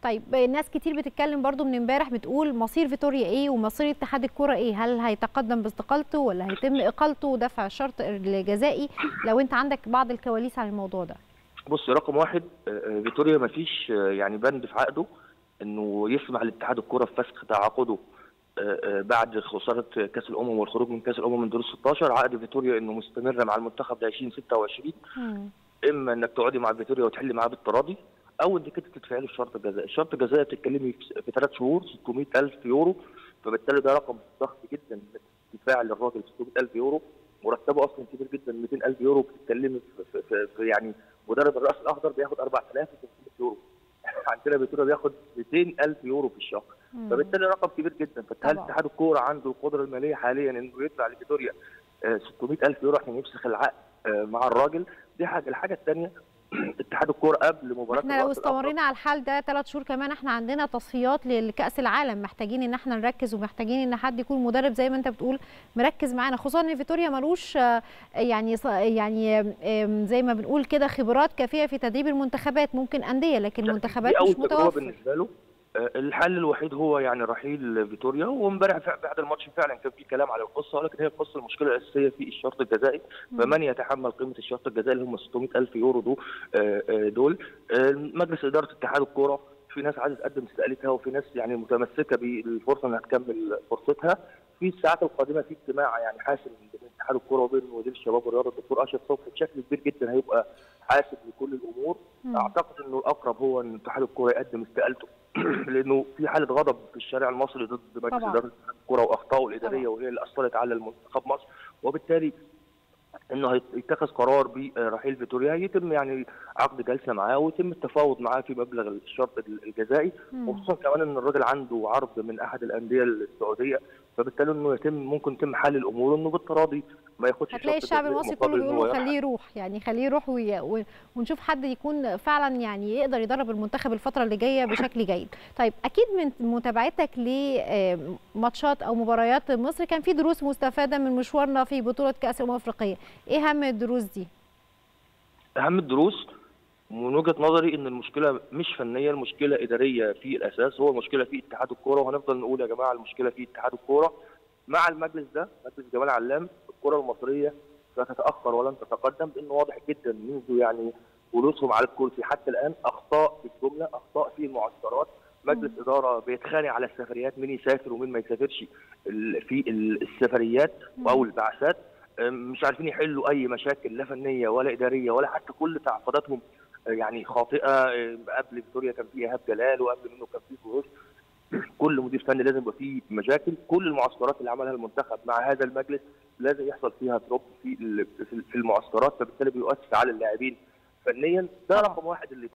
طيب ناس كتير بتتكلم برضو من امبارح بتقول مصير فيتوريا ايه ومصير اتحاد الكره ايه هل هيتقدم باستقالته ولا هيتم اقالته ودفع الشرط الجزائي لو انت عندك بعض الكواليس عن الموضوع ده بص رقم واحد فيتوريا ما فيش يعني بند في عقده انه يسمح لاتحاد الكره بفسخ تعاقده بعد خساره كاس الامم والخروج من كاس الامم من دور 16 عقد فيتوريا انه مستمر مع المنتخب ل 2026 اما انك تقعدي مع فيتوريا وتحلي معاه بالتراضي او انك انت تدفعي له الشرط الجزائي، الشرط الجزائي بتتكلمي في ثلاث شهور 600000 يورو فبالتالي ده رقم ضخم جدا انك تدفع للراجل 600000 يورو مرتبه اصلا كبير جدا 200000 يورو بتتكلمي في, في, في, في يعني مدرب الراس الاخضر بياخد 4500 يورو عندنا فيتوريا بياخد 200000 يورو في الشهر فبالتالي رقم كبير جدا فهل اتحاد الكوره عنده القدره الماليه حاليا انه يدفع لفيتوريا 600000 يورو عشان يفسخ العقد مع الراجل دي حاجه الحاجه الثانيه اتحاد الكوره قبل مباراه احنا لو استمرينا على الحال ده ثلاث شهور كمان احنا عندنا تصفيات لكاس العالم محتاجين ان احنا نركز ومحتاجين ان حد يكون مدرب زي ما انت بتقول مركز معانا خصوصا ان فيتوريا ملوش يعني يعني زي ما بنقول كده خبرات كافيه في تدريب المنتخبات ممكن انديه لكن المنتخبات مش متوفر بالنسبه له الحل الوحيد هو يعني رحيل فيتوريا وامبارح بعد الماتش فعلا كان في كلام على القصه ولكن هي القصه المشكله الاساسيه في الشرط الجزائي فمن يتحمل قيمه الشرط الجزائي اللي هم 600000 يورو دول دول مجلس اداره اتحاد الكوره في ناس عايزه تقدم استقالتها وفي ناس يعني متمسكه بالفرصه انها تكمل فرصتها في الساعات القادمه في اجتماع يعني حاسم بين اتحاد الكوره وبين وزير الشباب والرياضه الدكتور اشرف صبحي بشكل كبير جدا هيبقى حاسب لكل الامور مم. اعتقد انه الاقرب هو ان اتحاد الكوره يقدم استقالته لانه في حاله غضب في الشارع المصري ضد مجلس اداره اتحاد الكوره واخطائه الاداريه وهي اللي اثرت على المنتخب مصر وبالتالي انه يتخذ قرار برحيل فيتوريا يتم يعني عقد جلسه معاه ويتم التفاوض معاه في مبلغ الشرط الجزائي وخصوصا كمان ان الراجل عنده عرض من احد الانديه السعوديه فبالتالي انه يتم ممكن يتم حل الامور انه بالتراضي ما ياخدش هتلاقي الشعب المصري كله بيقول خليه يروح يعني خليه يروح وي... ونشوف حد يكون فعلا يعني يقدر يدرب المنتخب الفتره اللي جايه بشكل جيد طيب اكيد من متابعتك لماتشات او مباريات مصر كان في دروس مستفاده من مشوارنا في بطوله كاس الامم الافريقيه ايه اهم الدروس دي اهم الدروس من وجهه نظري ان المشكله مش فنيه المشكله اداريه في الاساس هو المشكله في اتحاد الكوره وهنفضل نقول يا جماعه المشكله في اتحاد الكوره مع المجلس ده مجلس جمال علام الكره المصريه لا تتاخر ولن تتقدم لانه واضح جدا منذ يعني جلوسهم على الكرسي حتى الان اخطاء في الجمله اخطاء في المعسكرات مجلس م. اداره بيتخانق على السفريات مين يسافر ومين ما يسافرش في السفريات او البعثات مش عارفين يحلوا اي مشاكل لا فنيه ولا اداريه ولا حتى كل تعاقداتهم يعني خاطئه قبل فيتوريا كان في ايهاب جلال وقبل منه كان في فروش كل مدير فني لازم يبقى فيه مشاكل كل المعسكرات اللي عملها المنتخب مع هذا المجلس لازم يحصل فيها دروب في في المعسكرات فبالتالي بيؤثر على اللاعبين فنيا ده رقم واحد اللي